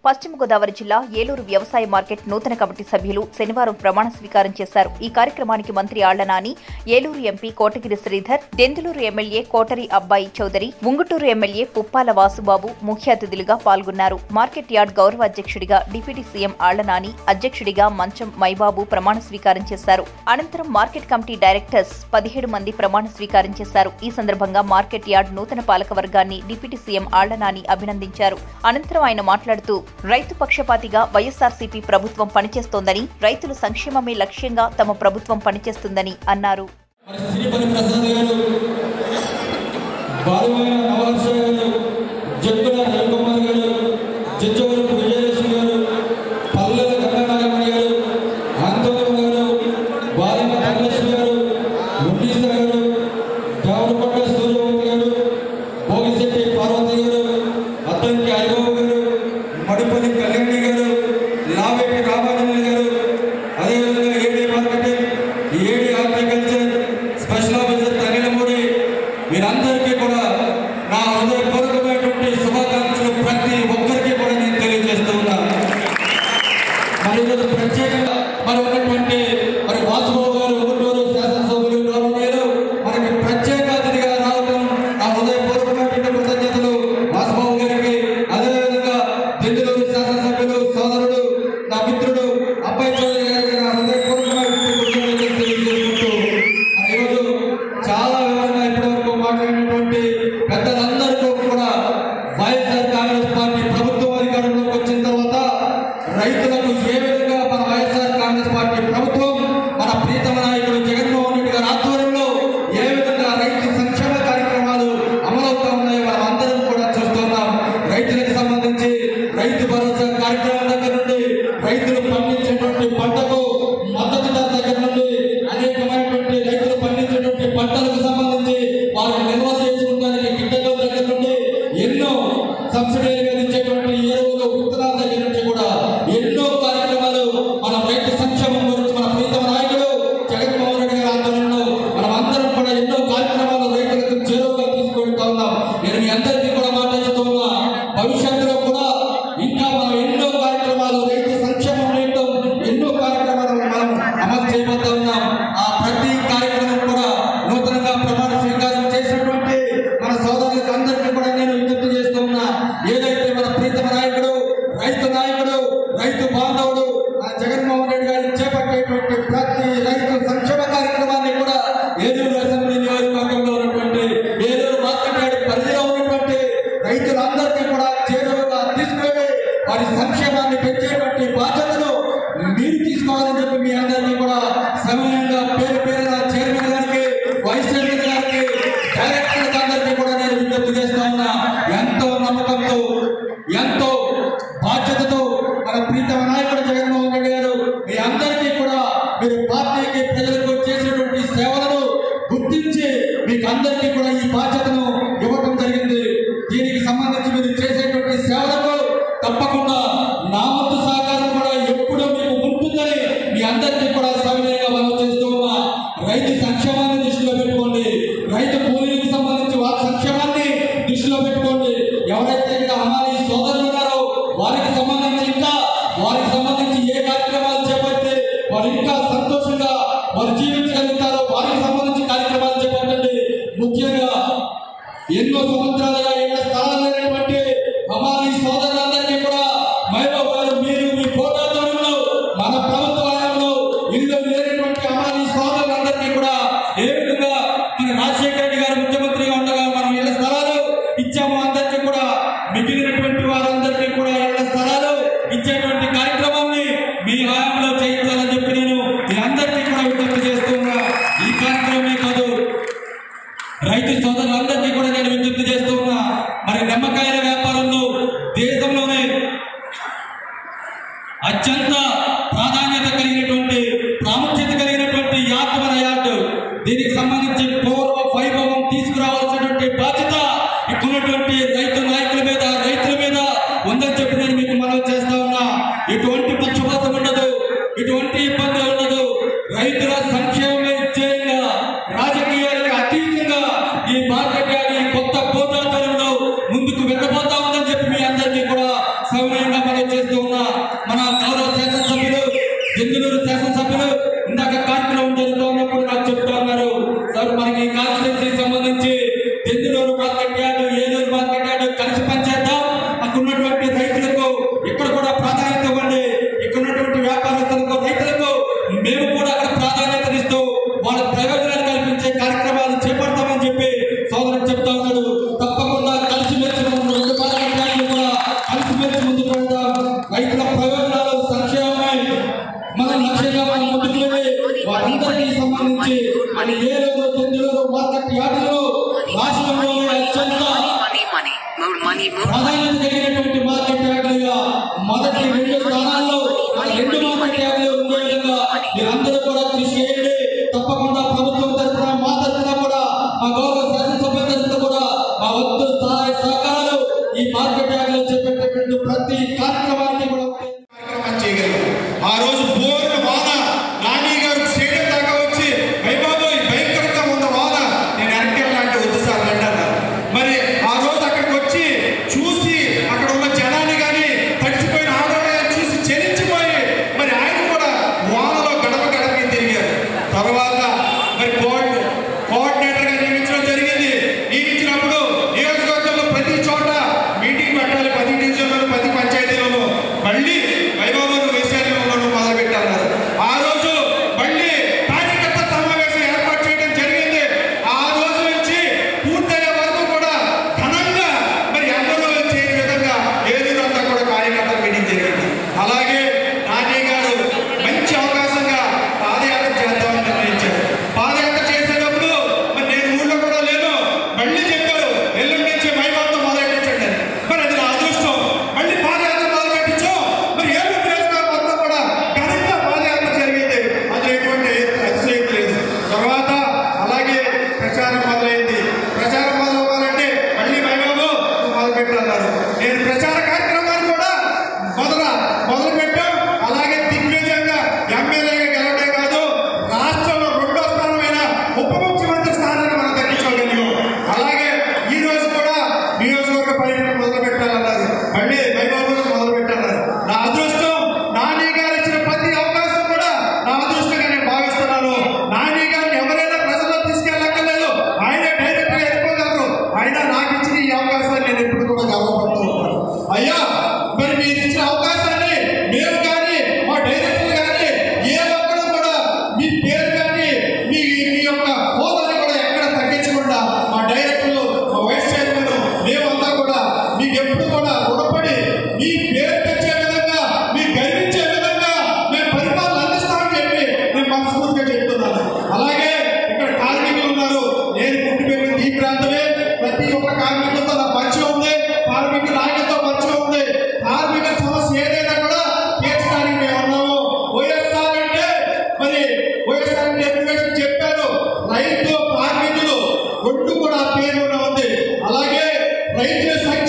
పశ్చిమ గోదావరి జిల్లా ఏలూరు వ్యవసాయ మార్కెట్ నూతన కమిటీ సభ్యులు శనివారం ప్రమాణ స్వీకారం చేశారు ఈ కార్యక్రమానికి మంత్రి Alla Nani Eluru MP Kotagiri Sridhar Denduluru MLA coterie అబ్బాయి చౌదరి ముంగుటూరు ఎమ్మెల్యే పుప్పాల వాసుబాబు ముఖ్య అతిథులుగా పాల్గొన్నారు మార్కెట్ యార్డ్ గౌరవ అధ్యక్షుడిగా డిప్యూటీ సీఎం ఆళ్లనాని అధ్యక్షుడిగా మంచం మైబాబు ప్రమాణ స్వీకారం చేశారు అనంతరం మార్కెట్ కమిటీ డైరెక్టర్స్ పదిహేడు మంది ప్రమాణ స్వీకారం చేశారు ఈ సందర్భంగా మార్కెట్ యార్డ్ నూతన పాలక వర్గాన్ని డిప్యూటీ సీఎం ఆళ్లనాని అభినందించారు అనంతరం ఆయన మాట్లాడుతూ రైతు పక్షపాతిగా వైఎస్ఆర్సీపీ ప్రభుత్వం పనిచేస్తోందని రైతుల సంక్షేమమే లక్ష్యంగా తమ ప్రభుత్వం పనిచేస్తుందని అన్నారు మరి శ్రీపతి ప్రసాద్ గారు బాలుమైన నవహర్ష గారు జగ్గుల రవికుమార్ గారు జడ్జవరపు విజయలక్ష్మి గారు పల్లెల గంగానాగమణి గారు ఆందోళన గారు బాలిన ధనలక్ష్మి గారు ఉండీస గారు దేవరపట్ల సూర్యవంతి గారు భోగిశెట్టి పార్వతి గారు అద్దంకి హరిబాబు గారు మడిపల్లి కళ్యాణి గారు లావేటి రామాంజనేయులు గారు అదేవిధంగా AD marketing AD horticulture special officer Tanilamudi వీరందరికీ కూడా నా హృదయపూర్వకమైనటువంటి శుభాకాంక్షలు ప్రతి ఒక్కరికి కూడా నేను తెలియజేస్తూ ఉన్నాను మరి ఈరోజు ప్రత్యేకంగా మరి ఉన్నటువంటి మరి వాసుబాబు గారు గుంటూరు శాసనసభ్యులు గౌరవనీయులు మనకి ప్రత్యేక అతిథిగా రావడం నా హృదయపూర్వకమైనటువంటి కృతజ్ఞతలు వాసుబాబు గారికి అదేవిధంగా దిండులూరు శాసనసభ్యులు సోదరుడు నా మిత్రుడు అబ్బాయి చౌదరి గారికి నా హృదయపూర్వకమైనటువంటి కృతజ్ఞతలు తెలియజేసుకుంటూ మరి ఈరోజు చాలా వివరంగా ఇప్పటివరకు మాట్లాడినటువంటి పెద్దలందరికీ కూడా వైఎస్ఆర్ కాంగ్రెస్ పార్టీ ప్రభుత్వం అధికారంలోకి వచ్చిన తర్వాత రైతులకు ఏ విధంగా మన వైఎస్ఆర్ కాంగ్రెస్ పార్టీ ప్రభుత్వం మన ప్రీతమ నాయకుడు జగన్మోహన్ రెడ్డి గారి ఆధ్వర్యంలో ఏ విధంగా రైతు సంక్షేమ కార్యక్రమాలు అమలవుతా ఉన్నాయో మనం అందరం కూడా చూస్తున్నాం రైతులకు సంబంధించి రైతు భరోసా కార్యక్రమం దగ్గర నుండి రైతులు పండించేటువంటి పంటకు మద్దతు ధర దగ్గర నుండి అనేకమైనటువంటి రైతులు పండించేటువంటి పంటలకు సంబంధించి వారు నిల్వ చేసుకోవడానికి గిడ్డల దగ్గర నుండి ఎన్నో సబ్సిడీలుగా ఇచ్చేటువంటి ఎరువులు విత్తనాల దగ్గర నుంచి కూడా ఎన్నో కార్యక్రమాలు మన రైతు సంక్షేమం గురించి మన ప్రీతమ నాయకుడు జగన్మోహన్ రెడ్డి గారి ఆధ్వర్యంలో మనం అందరం కూడా ఎన్నో కార్యక్రమాలు రైతులకు చేరువగా తీసుకెళ్తా ఉన్నాం నేను మీ అందరికీ కూడా మాట్లాడుతూ ఉన్నా భవిష్యత్తులో కూడా ఇంకా మనం ఎన్నో కార్యక్రమాలు రైతు సంక్షేమం నిమిత్తం ఎన్నో కార్యక్రమాలు మనం అమలు చేయబోతా ఉన్నాం ఆ ప్రతి కార్యక్రమం కూడా నూతనంగా ప్రమాణ స్వీకారం చేసినటువంటి మన సోదరులకు అందరికీ కూడా నేను విజ్ఞప్తి చేస్తూ ఉన్నా ఏదైతే మన ప్రీతమ నాయకుడు రైతు నాయకుడు రైతు బాంధవుడు మన జగన్మోహన్ రెడ్డి గారు చేపట్టేటువంటి ప్రతి రైతు సంక్షేమ కార్యక్రమాన్ని కూడా ఏలూరు అసెంబ్లీ నియోజకవర్గంలో ఉన్నటువంటి ఏలూరు మార్కెట్ యార్డ్ పరిధిలో ఉన్నటువంటి రైతులందరికీ కూడా చేరువగా తీసుకెళ్ళి వారి సంక్షేమాన్ని పెంచేటువంటి బాధ్యతను మీరు తీసుకోవాలని చెప్పి మీ అందరినీ కూడా సమయంగా పేరు పేరున చైర్మన్ గారికి వైస్ చైర్మన్ గారికి డైరెక్టర్ అందరికీ కూడా నేను విజ్ఞప్తి చేస్తా ఉన్నా ఎంతో నమ్మకంతో ఎంతో బాధ్యతతో మన ప్రీతమ నాయకుడు జగన్మోహన్ రెడ్డి గారు మీ అందరికీ కూడా మీరు పార్టీకి ప్రజలకు చేసినటువంటి సేవలను గుర్తించి మీకు అందరికీ కూడా ఈ బాధ్యతను ఇవ్వడం జరిగింది దీనికి సంబంధించి మీరు చేసేటువంటి సేవలకు తప్పకుండా నా వంతు సహకారం కూడా ఎప్పుడూ మీకు ఉంటుందని మీ అందరికీ కూడా సవినయంగా మనం చేస్తూ ఉన్నా రైతు సంక్షేమాన్ని దృష్టిలో పెట్టుకోండి రైతు కూలీలకు సంబంధించి వారి సంక్షేమాన్ని దృష్టిలో పెట్టుకోండి ఎవరైతే ఇక్కడ హమాలి సోదరులు ఉన్నారో వారికి సంబంధించి ఇంకా వారికి సంబంధించి ఏ కార్యక్రమాలు చేపడితే వారు ఇంకా సంతోషంగా వారు జీవించగలుగుతారో వారికి సంబంధించి కార్యక్రమాలు చేపట్టండి ముఖ్యంగా ఎన్నో సంవత్సరాలుగా ఎన్నో స్థలాలు లేనటువంటి హమాలి సోదరులందరికీ కూడా మైబాబు గారు మీరు మీ పోటాతోరణంలో మన ప్రభుత్వ హయాంలో ఇల్లు లేనటువంటి హమాలి సోదరులందరికీ కూడా ఏ విధంగా మన రాజశేఖర రెడ్డి గారు ముఖ్యమంత్రిగా ఉండగా మనం ఇళ్ల స్థలాలు ఇచ్చాము అందరికీ కూడా మిగిలినటువంటి వారందరికీ కూడా ఇళ్ల స్థలాలు ఇచ్చేటువంటి కార్యక్రమాన్ని మీ హయాంలో చేయించాలని చెప్పి నేను మీ అందరికీ కూడా విజ్ఞప్తి చేస్తున్నా ఈ కార్యక్రమమే కాదు రైతు సోదరులందరికీ కూడా నేను విజ్ఞప్తి చేస్తూ ఉన్నా మరి నిమ్మకాయల వ్యాపారంలో దేశంలోనే అత్యంత ప్రాధాన్యత కలిగినటువంటి ప్రాముఖ్యత కలిగినటువంటి యార్డ్ మన యార్డ్ దీనికి సంబంధించి పూర్వ వైభవం తీసుకురావాల్సినటువంటి బాధ్యత ఇక్కడున్నటువంటి రైతు నాయకుల మీద రైతుల మీద ఉందని చెప్పి నేను మీకు మనవి చేస్తా ఉన్నా ఎటువంటి పక్షపాతం ఉండదు ఎటువంటి ఇబ్బంది ఉండదు రైతుల సంక్షేమమే ధ్యేయంగా రాజకీయాలకు అతీతంగా ఈ మార్కెట్ యార్డ్ ఈ కొత్త పోరాటంలో ముందుకు వెళ్ళబోతా ఉందని చెప్పి మీ అందరికీ కూడా సౌకర్యంగా మనం కలిసి పనిచేద్దాం అక్కడ ఉన్నటువంటి రైతులకు ఇక్కడ కూడా ప్రాధాన్యత ఇవ్వండి ఇక్కడ ఉన్నటువంటి వ్యాపారస్తులకు రైతులకు మేము కూడా అక్కడ ప్రాధాన్యతనిస్తూ వాళ్ళ ప్రయోజనాలు కల్పించే కార్యక్రమాలు చేపడతామని చెప్పి సోదరుడు చెప్తా ఉన్నాడు తప్పకుండా కలిసిమెలిసి మనం రెండు పార్టీ బ్యాంకులు కూడా కలిసిమెలిసి ముందుకు వెళ్దాం రైతుల ప్రయోజనాలు సంక్షేమమే మన లక్ష్యంగా మనం ముందుకు వెళ్ళి వారందరికీ సంబంధించి అది ఏలూరు తెందులూరు మార్కెట్ యార్డులో రాష్ట్రంలోనే అత్యంత money, money, more money, more ప్రాధాన్యత కలిగినటువంటి మార్కెట్ యార్డులుగా మొదటి రెండు స్థానాల్లో ఆ రెండు మార్కెట్ యార్డులు ఉండే విధంగా మీరందరూ కూడా కృషి చేయండి తప్పకుండా ప్రభుత్వం తరఫున మా తరఫున కూడా మా గౌరవ శాసనసభ్యుల తరఫున కూడా మా వద్దు సహాయ సహకారాలు ఈ మార్కెట్ యార్డులో చేపట్టేటువంటి ప్రతి కార్యక్రమానికి కూడా కార్యక్రమం చేయగలిగాం ఆ రోజు బోర్డు వాన నాని గారు స్టేడియం దాకా వచ్చి వైబాబోయ్ భయంకరంగా ఉన్న వాన నేను వెనక్కి వద్దు సార్ రండి అన్నారు మరి ఆ రోజు అక్కడికి వచ్చి చూసి అక్కడ ఉన్న జనాన్ని కానీ తడిచిపోయిన ఆడవాళ్ళని చూసి చెలించిపోయి మరి ఆయన కూడా వానలో గడప గడపకి తిరిగారు తర్వాత మరి కోర్టు కోఆర్డినేటర్గా నియమించడం జరిగింది నియమించినప్పుడు నియోజకవర్గంలో ప్రతి చోట మీటింగ్ పెట్టాలి పది డివిజన్లను ప్రతి పంచాయతీలోనూ మళ్ళీ వైభవం వేసాలను మొదలు పెట్టారు ఆ రోజు మళ్ళీ కార్యకర్త సమావేశం ఏర్పాటు చేయడం జరిగింది ఆ రోజు నుంచి పూర్తయ్యే వరకు కూడా ఘనంగా మరి అందరూ చేయని విధంగా ఏలూరంతా కూడా కార్యకర్తలు మీటింగ్ జరిగింది అలాగే నాని గారు మంచి అవకాశంగా పాదయాత్ర చేద్దామని నిర్ణయించారు పాదయాత్ర చేసేటప్పుడు మరి నేను ఊళ్ళో కూడా లేను మళ్ళీ చెప్పారు ఎల్లుండి నుంచి వైభవంతో మొదలెట్టించండి అని. మరి అది నా అదృష్టం మళ్ళీ పాదయాత్ర మొదలెట్టించు మరి ఏడు నియోజకవర్గం మొత్తం కూడా ఘనంగా పాదయాత్ర జరిగింది అందులో ఎటువంటి అతిశయం లేదు తర్వాత అలాగే ప్రచారం మొదలైంది ప్రచారం మొదలవ్వాలంటే మళ్ళీ వైభవం మొదలు పెట్టారు నేను ప్రచార కార్యక్రమాన్ని కూడా మొదల మొదలు పెట్టాం అలాగే దిగ్విజయంగా ఎమ్మెల్యేగా గెలవడే కాదు రాష్ట్రంలో రెండో స్థానమైన ఉప ముఖ్యమంత్రి స్థానాన్ని మనం దక్కించుకోగలిగాం అలాగే ఈ రోజు కూడా నియోజకవర్గ పర్యటన మొదలు పెట్టాలన్నారు మళ్ళీ వైభవం మొదలు పెట్టాలన్నారు నా అదృష్టం నాని గారు ఇచ్చిన ప్రతి అవకాశం కూడా నా అదృష్టంగా నేను భావిస్తున్నాను నాని గారిని ఎవరైనా ప్రజల్లో తీసుకెళ్ళక్కర్లేదు ఆయన డైరెక్ట్ గా వెళ్ళిపోగలరు ఆయన నాకు ఇచ్చిన ఈ అవకాశాన్ని నేను ఎప్పుడు కూడా గర్వపడుతూ ఉంటాను అయ్యా మరి మీరు ఇచ్చిన అవకాశాన్ని మేము కానీ మా డైరెక్టర్లు కానీ ఏ ఒక్కరు కూడా మీ పేరు కానీ మీ మీ యొక్క హోదాని కూడా ఎక్కడ తగ్గించకుండా మా డైరెక్టర్లు మా వైస్ చైర్మన్ మేమంతా కూడా మీకు ఎప్పుడు కూడా రుణపడి మీ పేరు తెచ్చే విధంగా మీ గర్వించే విధంగా మేము పరిపాలన అందిస్తామని చెప్పి నేను మనస్ఫూర్తిగా చెప్తున్నాను అలాగే ఇక్కడ కార్మికులు ఉన్నారు నేను పుట్టి పెరిగింది ఈ ప్రాంతమే ప్రతి ఒక్క కార్మికులతో నా పరిచయం ఉంది కార్మిక నాయకులతో పరిచయం ఉంది కార్మిక సమస్య ఏదైనా కూడా తీర్చడానికి మేము ఉన్నాము వైఎస్ఆర్ అంటే మరి వైఎస్ఆర్ అంటే ఎడ్యుకేషన్ చెప్పారు రైతు కార్మికులు రెండు కూడా పేరులో ఉంది అలాగే రైతుల సంఖ్య